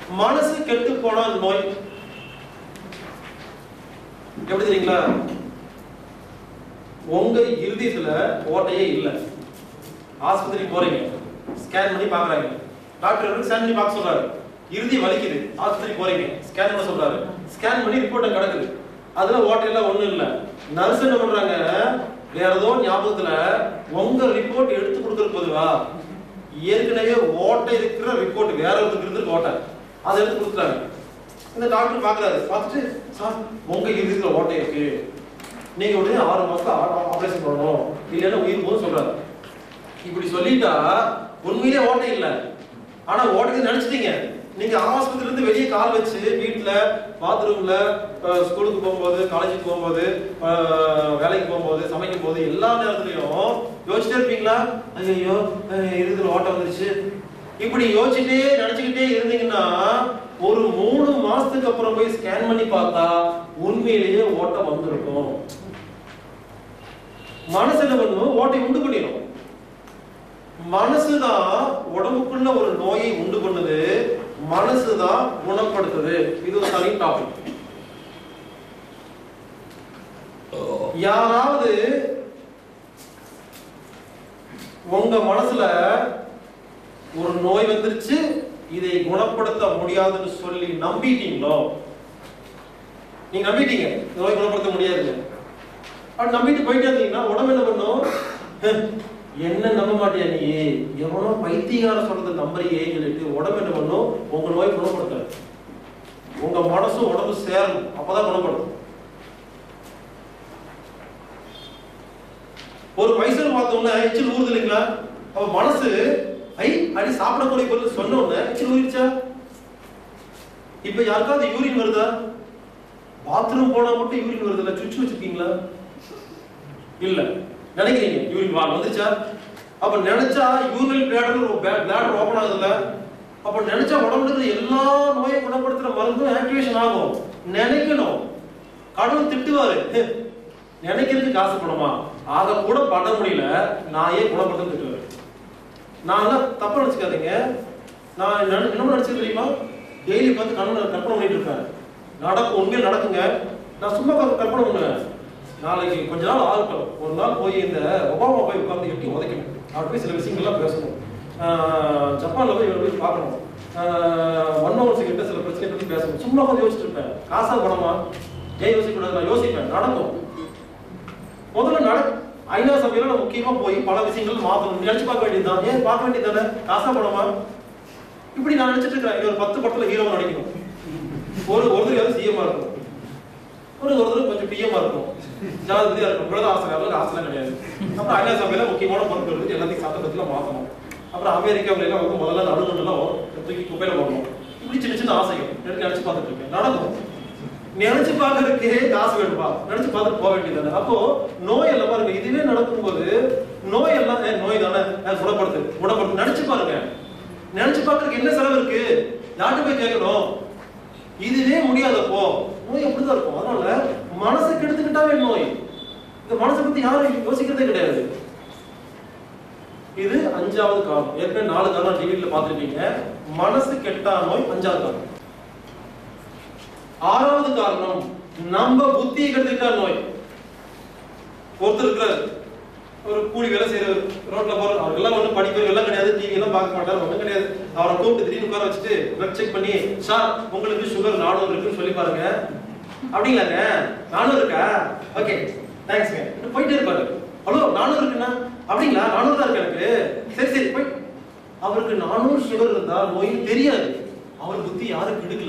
மனசு கெட்டு போனா நோய் எப்படி தெரியுங்களா உங்க இருதயத்துல ஓட்டையே இல்ல ஆஸ்பத்திரி போறீங்க ஸ்கேன் பண்ணி பாக்குறாங்க டாக்டர் ஸ்கேன் பண்ணி பார்க்க சொல்றாரு இறுதி வலிக்குது ஆஸ்பத்திரி போறீங்க ஸ்கேன் பண்ண சொல்றாரு ஸ்கேன் பண்ணி ரிப்போர்ட் கிடக்குது அதுல ஓட்டையெல்லாம் ஒண்ணும் இல்ல நர்ஸ் என்ன பண்றாங்க வேற ஏதோ ஞாபகத்துல உங்க ரிப்போர்ட் எடுத்து கொடுக்கற பொதுவா ஏற்கனவே ஓட்டை இருக்கிற ரிப்போர்ட் வேற ஒருத்தருக்கு இருந்திருக்கு ஓட்டை அதை எடுத்து கொடுக்குறாங்க இந்த டாக்டர் பாக்குறாரு பார்த்துட்டு சார் உங்க இருதயத்துல ஓட்டை இருக்கு நீங்க உடனே ஆறு மாசத்துல ஆபரேஷன் பண்ணணும் இல்லைன்னா உயிர் போதும் சொல்றாரு இப்படி சொல்லிட்டா உண்மையிலே ஓட்டை இல்ல ஆனா ஓட்டைக்கு நினைச்சிட்டீங்க நீங்க ஆஸ்பத்திரில இருந்து வெளியே கால் வச்சு வீட்டுல பாத்ரூம்ல ஸ்கூலுக்கு போகும்போது காலேஜுக்கு போகும்போது அஹ், வேலைக்கு போகும்போது சமைக்கும் போது எல்லா நேரத்துலயும் யோசிச்சுட்டே இருப்பீங்களா ஐயோ இருதுல ஓட்டம் வந்துருச்சு இப்படி யோசிச்சுட்டே நினைச்சுக்கிட்டே இருந்தீங்கன்னா ஒரு மூணு மாசத்துக்கு அப்புறம் போய் ஸ்கேன் பண்ணி பார்த்தா உண்மையிலேயே ஓட்டம் வந்திருக்கும் மனசு என்ன பண்ணும் ஓட்டை உண்டு பண்ணிடும் மனசுதான் உடம்புக்குள்ள ஒரு நோயை உண்டு பண்ணுது மனசுதான் குணப்படுத்துது இது ஒரு தனி டாபிக் யாராவது உங்க மனசுல ஒரு நோய் வந்துருச்சு இதை குணப்படுத்த முடியாதுன்னு சொல்லி நம்பிட்டீங்களோ நீங்க நம்பிட்டீங்க இந்த நோய் குணப்படுத்த முடியாது அப்படி நம்பிட்டு போயிட்டே இருந்தீங்கன்னா உடம்பு என்ன பண்ணும் "ஹ், என்ன நம்ப மாட்டியா நீ எவனோ பைத்தியகார சொல்றத நம்புறியே சொல்லிட்டு உடம்பு என்ன பண்ணும் உங்க நோய் குணப்படுத்தாது உங்க மனசும் உடம்பு சேரணும் அப்பதான் குணப்படும் ஒரு மைசூர் பார்த்தோம்னா எச்சில் ஊறுது இல்லைங்களா அப்ப மனசு ஐ அடி சாப்பிடக்கூடிய பொருள் சொன்ன உடனே எச்சில் ஊறிச்சா இப்ப யாருக்காவது யூரின் வருதா பாத்ரூம் போனா மட்டும் யூரின் வருதுல்ல சுவிட்ச் வச்சிருக்கீங்களா இல்ல நினைக்கிறீங்க யூரின் வால் வந்துச்சா அப்ப நினைச்சா யூரினல் பிளாடர் பிளாடர் ஓபன் ஆகுதுல்ல அப்ப நினைச்சா உடம்புல இருக்கிற எல்லா நோயை குணப்படுத்துற மருந்தும் ஆக்டிவேஷன் ஆகும் நினைக்கணும் கடவுள் திட்டுவாரு "ஹ், நினைக்கிறதுக்கு காசு பணமா அதை கூட பண்ண முடியல நான் ஏன் குணப்படுத்த திட்டுவாரு நான் எல்லாம் தப்பா நினைச்சுக்காதீங்க நான் என்ன என்ன நினைச்சு தெரியுமா டெய்லி பார்த்து கண்ணு கற்பனை பண்ணிட்டு இருப்பேன் நடக்கும் உண்மையில் நடக்குங்க நான் சும்மா கற்ப- கற்பனை பண்ணுவேன் நாளைக்கு கொஞ்ச நாள் ஆகட்டும் ஒரு நாள் போய் இந்த ஒபாமா போய் உட்கார்ந்து எட்டி உதைக்கணும் அவர் போய் சில விஷயங்கள்லாம் பேசணும் ஆஹ் ஜப்பான்ல போய் இவரை போய் பார்க்கணும் மன்மோகன் கிட்ட சில பிரச்சனை பத்தி பேசணும் சும்மா கொஞ்சம் யோசிச்சுட்டு இருப்பேன் காசா பணமா ஏன் யோசிக்க கூடாது நான் யோசிப்பேன் நடக்கும் முதல்ல நட ஐநா சபையில நான் முக்கியமா போய் பல விஷயங்கள் மாத்தணும் நினைச்சு பார்க்க வேண்டியதுதான் ஏன் பார்க்க வேண்டியது தானே காசா பணமா இப்படி நான் நினைச்சிட்டு இருக்கிறேன் இன்னொரு பத்து படத்துல ஹீரோ நடிக்கணும் ஒரு ஒருத்தர் சிஎம்மா இருக்கும் ஒரு ஒருத்தர் கொஞ்சம் பிஎம்மா இருக்கும் ஜனாதிபதியா இருக்கும் இவ்வளவு ஆசை அளவுக்கு ஆசைலாம் கிடையாது அப்புறம் ஐநா சபையில முக்கியமான பொறுப்பு இருக்கு எல்லாத்தையும் சட்டத்துல மாத்தணும் அப்புறம் அமெரிக்காவில எல்லாம் வந்து முதல்ல நடுநடுலாம் தூக்கி குப்பையில போடணும் இப்படி சின்ன சின்ன ஆசைகள் எனக்கு நினைச்சு பார்த்துட்டு இருக்கேன் நடக்கும் நினைச்சு பார்க்கறதுக்கே காசு வேணுமா நினைச்சு பார்த்துட்டு போக வேண்டியது அப்போ நோய் எல்லாம் பாருங்க இதுவே நடக்கும்போது நோய் எல்லாம் ஏ, நோய் தானே ஏ, குணப்படுத்து குணப்படுத்து நினைச்சு பாருங்க நினைச்சு பார்க்கறதுக்கு என்ன செலவு இருக்கு யார்கிட்ட போய் கேட்கணும் இதுவே முடியாதப்போ நோய் அப்படிதான் இருக்கும் அதனால மனசை கெடுத்துக்கிட்டாவே நோய் இந்த மனசை பத்தி யாரும் யோசிக்கிறதே கிடையாது இது அஞ்சாவது காரணம் ஏற்கனவே நாலு காரணம் டிவியில பார்த்திருப்பீங்க மனசு கெட்டா நோய் அஞ்சாவது காரணம் ஆறாவது காரணம் நம்ம புத்தியை கெடுத்துக்கிட்டா நோய் ஒருத்தர் இருக்கிறார் ஒரு கூலி வேலை செய்யறவர் ரோட்ல போற அவருக்கெல்லாம் ஒண்ணும் படிப்பு எல்லாம் கிடையாது டிவி எல்லாம் பார்க்க மாட்டாரு ஒண்ணும் கிடையாது அவரை கூப்பிட்டு திடீர்னு உட்கார வச்சுட்டு பிளட் செக் பண்ணி சார் உங்களுக்கு சுகர் நானூறு இருக்குன்னு சொல்லி பாருங்க அப்படிங்களாங்க நானூறு இருக்கா ஓகே தேங்க்ஸ்ங்க போயிட்டே இருப்பாரு ஹலோ நானூறு இருக்குண்ணா அப்படிங்களா நானூறு தான் இருக்கு எனக்கு சரி சரி போய் அவருக்கு நானூறு சுகர் இருந்தா நோயும் தெரியாது அவர் புத்தி யாரும் கெடுக்கல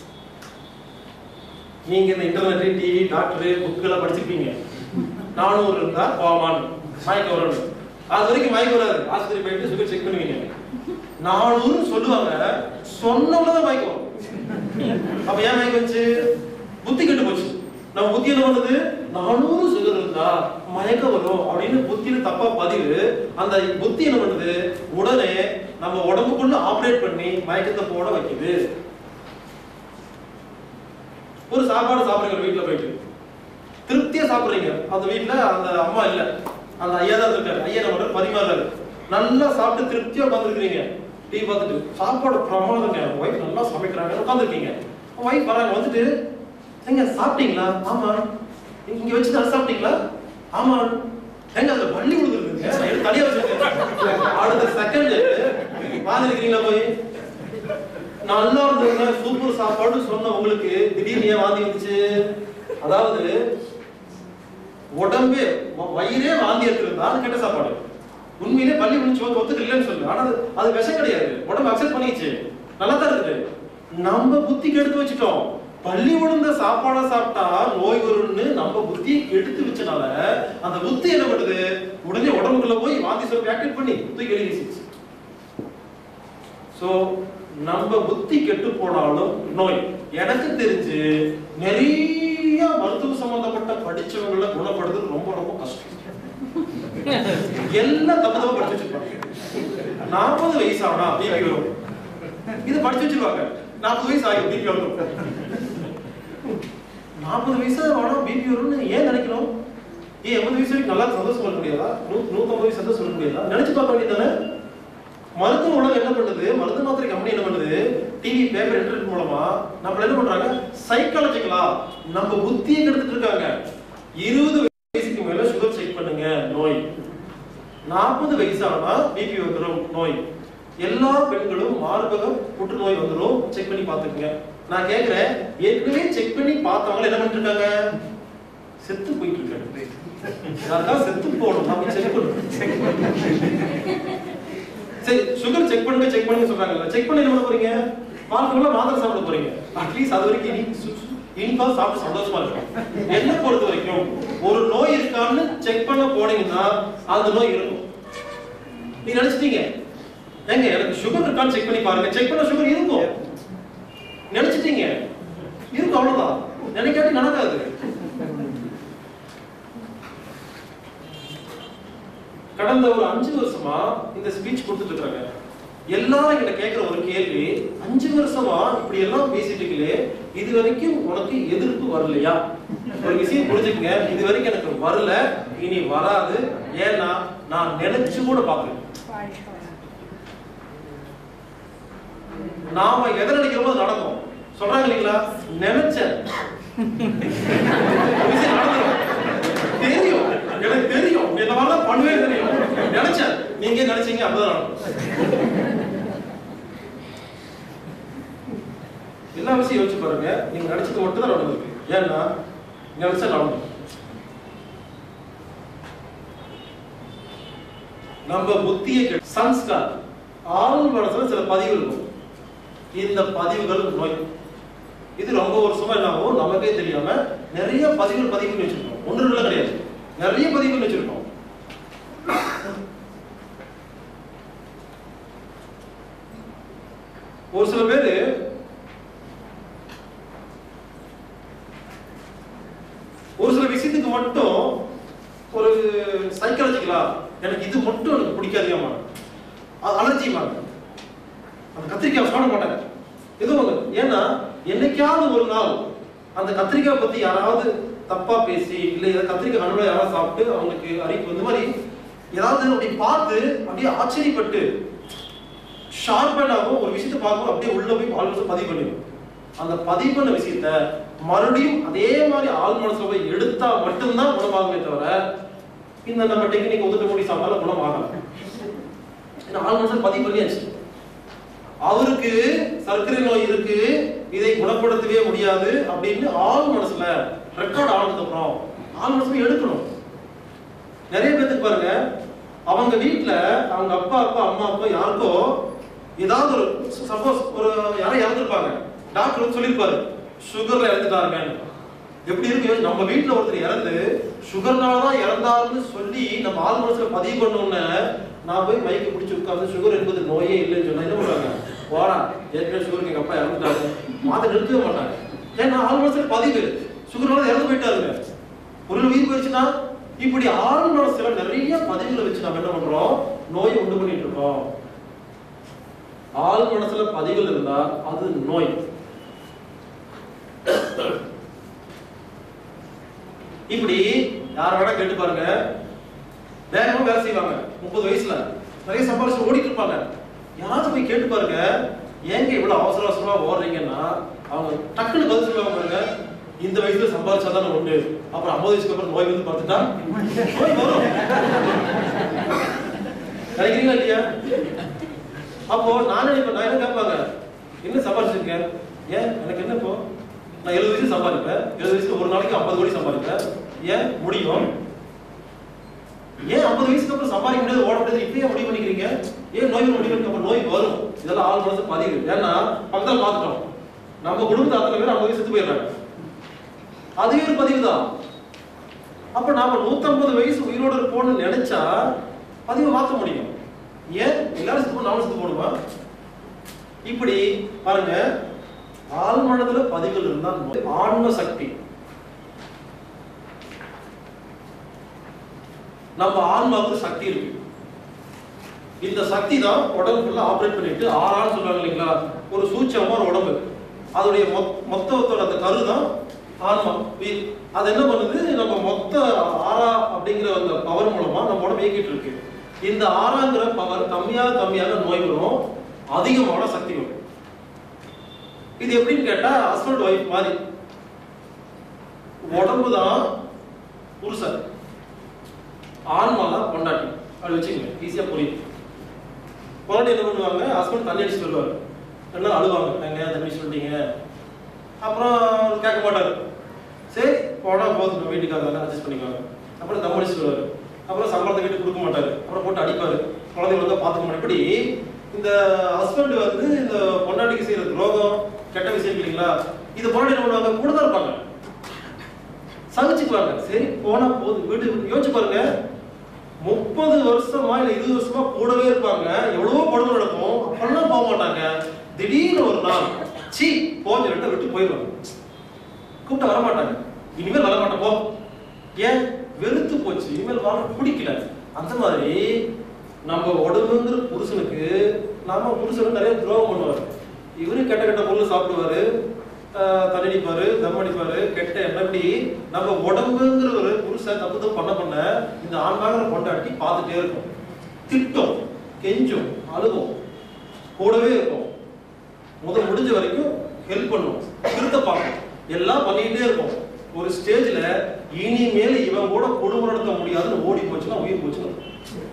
நீங்க இந்த இன்டர்நெட் டிவி டாக்டர் புக் எல்லாம் படிச்சிருப்பீங்க நானூறு இருந்தா போவான் மயக்கம் வரணும் அது வரைக்கும் மயக்கம் வராது ஆஸ்பத்திரி போயிட்டு சுகர் செக் பண்ணுவீங்க நானூறு சொல்லுவாங்க சொன்னவங்கதான் மயக்கம் வரும். அப்ப ஏன் மயக்கம் வந்துச்சு புத்தி கெட்டு போச்சு நம்ம புத்தி என்ன பண்ணுது நானூறு சுகர் இருந்தா மயக்கம் வரும் அப்படின்னு புத்தியில தப்பா பதிவு அந்த புத்தி என்ன பண்ணுது உடனே நம்ம உடம்புக்குள்ள ஆபரேட் பண்ணி மயக்கத்தை போட வைக்குது ஒரு சாப்பாடு சாப்பிடுறீங்க வீட்டுல போயிட்டு திருப்தியா சாப்பிடுறீங்க அந்த வீட்டுல அந்த அம்மா இல்ல அந்த ஐயா தான் இருக்காரு ஐயா நம்ம பரிமாறாரு நல்லா சாப்பிட்டு திருப்தியா உட்காந்துருக்கீங்க டீ பார்த்துட்டு சாப்பாடு பிரமாதங்க ஒய்ஃப் நல்லா சமைக்க இருக்கிறாங்க உட்காந்துருக்கீங்க ஒய்ஃப் வராங்க வந்துட்டு எங்க சாப்பிட்டீங்களா ஆமா இங்க வச்சு தான் சாப்பிட்டீங்களா ஆமா எங்க அதுல பள்ளி விழுந்துருக்குங்க நான் எடுத்து தனியா வச்சிருக்கேன் அடுத்த செகண்ட் வாங்க இருக்கிறீங்களா போய் நல்லா இருந்ததுங்க சூப்பர் சாப்பாடு சொன்ன உங்களுக்கு திடீர்னு ஏன் வாந்தி வந்துச்சு அதாவது உடம்பே வ- வயிறே வாந்தி எடுத்திருந்தா அது கெட்ட சாப்பாடு உண்மையிலே பள்ளி விழுந்து ஒத்துக்கு இல்லைன்னு சொல்லு ஆனா அது- அது விஷம் கிடையாது உடம்பு அக்செப்ட் பண்ணிச்சு நல்லா தான் இருக்குது நம்ம புத்திக்கு எடுத்து வச்சுட்டோம் பள்ளி விழுந்த சாப்பாடை சாப்பிட்டா நோய் வரும்னு நம்ம புத்தியை எடுத்து வச்சனால அந்த புத்தி என்ன பண்ணுது உடனே உடம்புக்குள்ள போய் வாந்தி சொல்லி ஆக்டிவேட் பண்ணி தூக்கி வெளியே வீசிடுச்சு சோ நம்ம புத்தி கெட்டு போனாலும் நோய் எனக்கு தெரிஞ்சு நிறைய மருத்துவ சம்பந்தப்பட்ட படிச்சவங்கள குணப்படுத்துறது ரொம்ப ரொம்ப கஷ்டம் எல்லாம் தப்பு தப்பு படிச்சு வச்சிருப்பாங்க நாற்பது வயசு ஆனா பிபி வரும் இது படிச்சு வச்சிருவாங்க நாற்பது வயசு ஆகும் பிபி வரும் நாற்பது வயசு ஆனா பிபி வரும்னு ஏன் நினைக்கிறோம் ஏன் எண்பது வயசு வரைக்கும் நல்லா சந்தோஷம் சொல்ல முடியாதா நூ- நூத்தம்பது வயசு சந்தோஷம் சொல்ல முடியாதா நினைச்சு பார்க்க வேண்டியதானே மருத்துவ உலகம் என்ன பண்ணுது மருந்து மாத்திரை கம்பெனி என்ன பண்ணுது டிவி பேப்பர் இன்டர்நெட் மூலமா நம்மள என்ன பண்றாங்க சைக்காலஜிக்கலா நம்ம புத்தியை கெடுத்துட்டு இருக்காங்க இருபது வயசுக்கு மேல சுகர் செக் பண்ணுங்க நோய் நாற்பது வயசானா பிபி வந்துடும் நோய் எல்லா பெண்களும் மார்பக புற்றுநோய் வந்துடும் செக் பண்ணி பார்த்துக்குங்க நான் கேக்குறேன் ஏற்கனவே செக் பண்ணி பார்த்தவங்க என்ன பண்ணிட்டு இருக்காங்க செத்து போயிட்டு இருக்காங்க யாருக்கா செத்து போகணும் நம்ம செக் பண்ணணும் சரி சுகர் செக் பண்ணுங்க செக் பண்ணுங்க சொல்றாங்கல்ல செக் பண்ணி என்ன பண்ண போறீங்க பால்குள்ள மாத்திரை சாப்பிட போறீங்க அட்லீஸ்ட் அது வரைக்கும் இனி சு- சு- இனிப்பா சாப்பிட்டு சந்தோஷமா இருக்கும் என்ன பொறுத்த வரைக்கும் ஒரு நோய் இருக்கான்னு செக் பண்ண போனீங்கன்னா அந்த நோய் இருக்கும் நீங்க நினைச்சிட்டீங்க ஏங்க எனக்கு சுகர் இருக்கான்னு செக் பண்ணி பாருங்க செக் பண்ண சுகர் இருக்கும் நினைச்சிட்டீங்க இருக்கும் அவ்வளவுதான் நினைக்காட்டி நடக்காது கடந்த ஒரு அஞ்சு வருஷமா இந்த ஸ்பீச் கொடுத்துட்டு இருக்காங்க எல்லாரும் என்கிட்ட கேட்கிற ஒரு கேள்வி அஞ்சு வருஷமா இப்படி எல்லாம் பேசிட்டு இருக்கீங்களே இது வரைக்கும் உனக்கு எதிர்ப்பு வரலையா ஒரு விஷயம் புரிஞ்சுக்கங்க இது வரைக்கும் எனக்கு வரல இனி வராது ஏன்னா நான் நினைச்சு கூட பார்க்கல நாம எதை நினைக்கிறோமோ அது நடக்கும் சொல்றாங்க இல்லைங்களா நினைச்சேன் ஒரு விஷயம் நடந்துரும். தெரியும் எனக்கு தெரியும் இந்த மாதிரிலாம் பண்ணவே தெரியும் நினைச்சேன் நீங்க நினைச்சீங்க அப்பதான் நடக்கும் எல்லா விஷயம் யோசிச்சு பாருங்க நீங்க நினைச்சது மட்டும் தான் நடந்திருக்கு ஏன்னா நினைச்சா நடக்கும் நம்ம புத்தியை கெ- சன்ஸ்கார் ஆள் மனசுல சில பதிவு இருக்கும் இந்த பதிவுகள் நோய் இது ரொம்ப வருஷமா என்ன ஆகும் நமக்கே தெரியாம நிறைய பதிவுகள் பதிவு பண்ணி வச்சிருக்கோம் ஒன்று ரெண்டுல கிடையாது நிறைய பதிவு பண்ணி வச்சிருக்கோம் ஒரு சில பேரு ஒரு சில விஷயத்துக்கு மட்டும் ஒரு சைக்காலஜிக்கலா எனக்கு இது மட்டும் எனக்கு பிடிக்காதியமா அலர்ஜிமா அந்த கத்திரிக்காய் சாப்பிட மாட்டாங்க ஏதோ ஒண்ணு ஏன்னா என்னைக்காவது ஒரு நாள் அந்த கத்திரிக்காய் பத்தி யாராவது தப்பா பேசி இல்ல ஏதாவது கத்திரிக்காய் கனவுல யாராவது சாப்பிட்டு அவங்களுக்கு அறிவிப்பு இந்த மாதிரி ஏதாவது அப்படி பார்த்து அப்படியே ஆச்சரியப்பட்டு ஷார்பனாகவும் ஒரு விஷயத்தை பார்க்கும் அப்படியே உள்ள போய் ஆள் மனசுல பதிவு பண்ணிடும் அந்த பதிவு பண்ண விஷயத்த மறுபடியும் அதே மாதிரி ஆள் மனசுல போய் எடுத்தா மட்டும்தான் குணமாகுமே தவிர இந்த நம்ம டெக்னிக் ஒதுக்க மூடி சாப்பிட்டாலும் குணமாகல ஏன்னா ஆள் மனசுல பதிவு பண்ணியாச்சு அவருக்கு சர்க்கரை நோய் இருக்கு இதை குணப்படுத்தவே முடியாது அப்படின்னு ஆள் மனசுல ரெக்கார்ட் ஆனதுக்கு அப்புறம் ஆள் மனசுல எடுக்கணும் நிறைய பேத்துக்கு பாருங்க அவங்க வீட்ல அவங்க அப்பா அப்பா அம்மா அப்பா யாருக்கோ ஏதாவது ஒரு சப்போஸ் ஒரு யாரோ இறந்துருப்பாங்க டாக்டர் வந்து சொல்லியிருப்பாரு சுகர்ல இறந்துட்டாருங்க எப்படி இருக்கு யோசி- நம்ம வீட்ல ஒருத்தர் இறந்து சுகர்னால தான் இறந்தாருன்னு சொல்லி நம்ம ஆள் மனசுல பதிவு பண்ணோம்னு நான் போய் மைக்கு பிடிச்சி உட்கார்ந்து சுகர் என்பது நோயே இல்லைன்னு சொன்னா என்ன பண்ணுவாங்க போடா ஏற்கனவே சுகருக்கு எங்க அப்பா இறந்துட்டாரு மாத்த நிறுத்தவே மாட்டாங்க ஏன்னா ஆள் மனசுல பதிவு சுகர்னால இறந்து போயிட்டாருங்க ஒரு உயிர் போயிடுச்சுன்னா இப்படி ஆள் மனசுல நிறைய பதிவுகளை வச்சு நம்ம என்ன பண்றோம் நோயை உண்டு பண்ணிட்டு இருக்கோம் ஆள் மனசுல பதிவுகள் இருந்தா அது நோய் இப்படி யார வேணா கேட்டு பாருங்க வேகமா வேலை செய்வாங்க முப்பது வயசுல நிறைய சம்பாரிச்சு ஓடிட்டு இருப்பாங்க யாராவது போய் கேட்டு பாருங்க ஏங்க இவ்வளவு அவசர அவசரமா ஓடுறீங்கன்னா அவங்க டக்குன்னு பதில் சொல்லுவாங்க பாருங்க இந்த வயசுல சம்பாதிச்சாதான் உண்டு அப்புறம் ஐம்பது வயசுக்கு அப்புறம் நோய் வந்து பார்த்துட்டா நோய் வரும் நினைக்கிறீங்களா இல்லையா அப்போ நான் நினைப்பேன் நான் என்ன கேட்பாங்க என்ன சம்பாதிச்சிருக்கேன் ஏன் எனக்கு என்ன இப்போ நான் எழுபது வயசு சம்பாதிப்பேன் எழுபது வயசுல ஒரு நாளைக்கு ஐம்பது கோடி சம்பாதிப்பேன் ஏன் முடியும் ஏன் ஐம்பது வயசுக்கு அப்புறம் சம்பாதிக்க முடியாது ஓட முடியாது இப்பயே முடிவு பண்ணிக்கிறீங்க ஏன் நோய் வரும் முடிவு அப்புறம் நோய் வரும் இதெல்லாம் ஆள் மனசு பதிவு ஏன்னா பக்கத்தில் பார்த்துட்டோம் நம்ம குடும்பத்தை அத்தனை பேர் ஐம்பது வயசு செத்து போயிடுறாங்க அதுவே ஒரு பதிவு தான் அப்ப நாம நூத்தம்பது வயசு உயிரோடு இருப்போம்னு நினைச்சா பதிவை மாத்த முடியும் ஏன் எல்லாரும் செத்து போகணும் நாமளும் செத்து போடுமா இப்படி பாருங்க ஆள் மனதுல பதிவுகள் இருந்தா நோய். ஆன்ம சக்தி நம்ம ஆன்மாவுக்கு சக்தி இருக்கு இந்த சக்தி தான் உடம்பு ஃபுல்லா ஆப்ரேட் பண்ணிட்டு ஆறான்னு சொல்றாங்க இல்லைங்களா ஒரு சூட்சமா ஒரு உடம்பு அதோடைய மொத்- மொத்தத்தோட அந்த கரு தான் ஆன்மா உயிர் அது என்ன பண்ணுது நம்ம மொத்த ஆறா அப்படிங்கிற அந்த பவர் மூலமா நம்ம உடம்பு இயக்கிட்டு இருக்கு இந்த ஆறாங்கிற பவர் கம்மியாக கம்மியாக நோய் வரும் அதிகமான சக்தி வரும் இது எப்படின்னு கேட்டா ஹஸ்பண்ட் ஒய்ஃப் மாதிரி உடம்பு தான் புருஷன் ஆன்மா தான் பொண்டாட்டி அப்படி வச்சுக்கோங்க ஈஸியா புரியும் பொண்டாட்டி என்ன பண்ணுவாங்க ஹஸ்பண்ட் தண்ணி அடிச்சு சொல்லுவாரு என்ன அழுவாங்க எங்க தண்ணி சொல்லிட்டீங்க அப்புறம் கேட்க மாட்டாரு சரி போனா போதும் நம்ம வீட்டுக்காரங்க அட்ஜஸ்ட் பண்ணிக்குவாங்க அப்புறம் தம் அடிச்சு சொல்லுவாரு அப்புறம் சம்பளத்தை வீட்டு கொடுக்க மாட்டாரு அப்புறம் போட்டு அடிப்பாரு குழந்தைங்க வந்தா பாத்துக்க மாட்டாரு இப்படி இந்த ஹஸ்பண்ட் வந்து இந்த பொண்டாட்டிக்கு செய்யற துரோகம் கெட்ட விஷயம் இல்லைங்களா இது பொண்டாட்டி என்ன பண்ணுவாங்க கூட தான் இருப்பாங்க சகிச்சுக்குவாங்க சரி போனா போதும் வீட்டு யோசிச்சு பாருங்க முப்பது வருஷமா இல்ல இருபது வருஷமா கூடவே இருப்பாங்க எவ்வளவோ கொடுமை நடக்கும் அப்பெல்லாம் போக மாட்டாங்க திடீர்னு ஒரு நாள் சீ போன்னு சொல்லிட்டு விட்டு போயிடுவாங்க கூப்பிட்டு வர மாட்டாங்க இனிமேல் வர மாட்டேன் போ ஏன் வெறுத்து போச்சு இனிமேல் வர பிடிக்கல அந்த மாதிரி நம்ம உடம்புங்கிற புருஷனுக்கு நம்ம புருஷனுக்கு நிறைய துரோகம் பண்ணுவாரு இவரு கெட்ட கெட்ட பொருள் சாப்பிடுவாரு ஆஹ் தண்ணி அடிப்பாரு தம் அடிப்பாரு கெட்ட எண்ணம் இப்படி நம்ம உடம்புங்கிற ஒரு புருஷன் தப்பு தப்பு பண்ண பண்ண இந்த ஆண்பாங்கிற கொண்டாட்டி பார்த்துட்டே இருக்கும் திட்டம் கெஞ்சும் அழுகும் கூடவே இருக்கும் முதல் முடிஞ்ச வரைக்கும் ஹெல்ப் பண்ணும் திருத்த பார்க்கும் எல்லாம் பண்ணிக்கிட்டே இருக்கும் ஒரு ஸ்டேஜ்ல இனிமேல் இவன் கூட குடும்பம் நடத்த முடியாதுன்னு ஓடி போச்சுன்னா உயிர் போச்சுன்னு அர்த்தம்.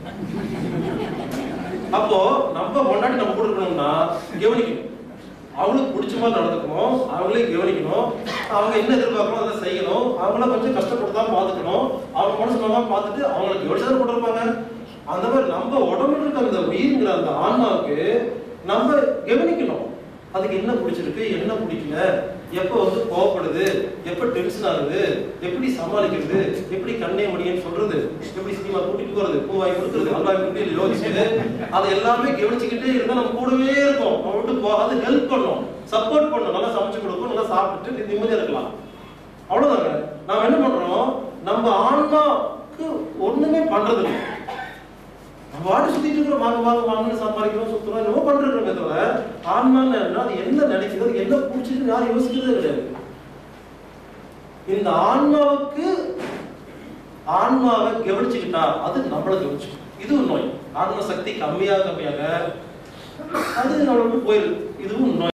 அப்போ நம்ம கொண்டாடி நம்ம கூட இருக்கணும்னா கவனிக்கணும் அவங்களுக்கு பிடிச்ச மாதிரி நடந்துக்கணும் அவங்களே கவனிக்கணும் அவங்க என்ன எதிர்பார்க்கணும் அதை செய்யணும் அவங்கள கொஞ்சம் கஷ்டப்படுத்தாம பார்த்துக்கணும் அவங்க மனசு நல்லா பார்த்துட்டு அவங்களை கவனிச்சதை போட்டிருப்பாங்க அந்த மாதிரி நம்ம உடம்புல இருக்க அந்த உயிருங்கிற அந்த ஆன்மாவுக்கு நம்ம கவனிக்கணும் அதுக்கு என்ன பிடிச்சிருக்கு என்ன பிடிக்கல எப்போ வந்து கோவப்படுது எப்போ டென்ஷன் ஆகுது எப்படி சமாளிக்கிறது எப்படி கண்ணே மணியன்னு சொல்றது எப்படி சினிமா கூட்டிட்டு போறது பூவாய் கொடுக்குறது அல்வாய் கொடுத்து யோசிக்குது அதை எல்லாமே கவனிச்சுக்கிட்டே இருந்தா நம்ம கூடவே இருக்கும் நம்ம விட்டு போகாது ஹெல்ப் பண்ணும் சப்போர்ட் பண்ணும் நல்லா சமைச்சு கொடுக்கும் நல்லா சாப்பிட்டுட்டு நிம்மதியா இருக்கலாம் அவ்வளவுதாங்க நாம என்ன பண்றோம் நம்ம ஆன்மாக்கு ஒண்ணுமே பண்றது இல்லை நம்ம வாட்டு சுத்திட்டு இருக்கிறோம் வாங்க வாங்க வாங்கன்னு சம்பாதிக்கிறோம் சுத்துறோம் என்னமோ பண்றோமே தவிர ஆன்மான்னு என்ன அது என்ன நினைக்குது அது என்ன பிடிச்சிருக்கு யாரும் யோசிக்கிறதே கிடையாது இந்த ஆன்மாவுக்கு ஆன்மாவை கவனிச்சுக்கிட்டா அது நம்மள கவனிச்சு இது ஒரு நோய் ஆன்ம சக்தி கம்மியாக கம்மியாக அது நம்மளுக்கு போயிருக்கு இதுவும் நோய்